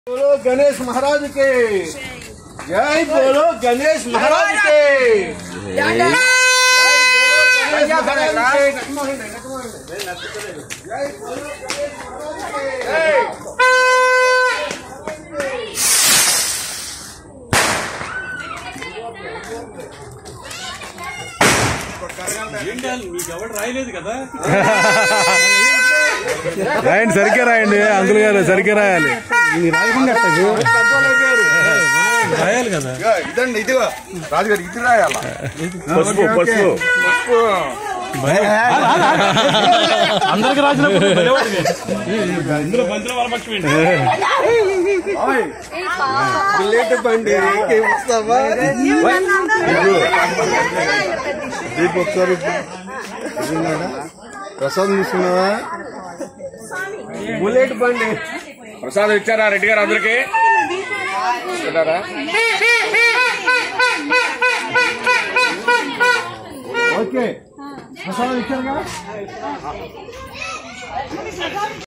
बोलो गणेश महाराज के जय बोलो गणेश महाराज के जय बोलो गणेश महाराज के जय बोलो गणेश महाराज के जय రాయండి సరిగ్గా రాయండి అంకుల్ గారు సరిగ్గా రాయాలి రాయాలి కదా ఇదండి ఇదిగో రాజుగారు ఇది రాయాల పసుపు పసుపు అందరికి రాసినప్పుడు ఇందులో బంతుల వరపక్షం బుల్లెట్ బండి వస్తావా దీపు ఒకసారి ప్రసాదం తీసుకున్నావా బుల్లెట్ బండి ప్రసాదం ఇచ్చారా రెడ్డి గారు అందరికి ఇస్తున్నారా? ఓకే ప్రసాదం ఇచ్చారుగా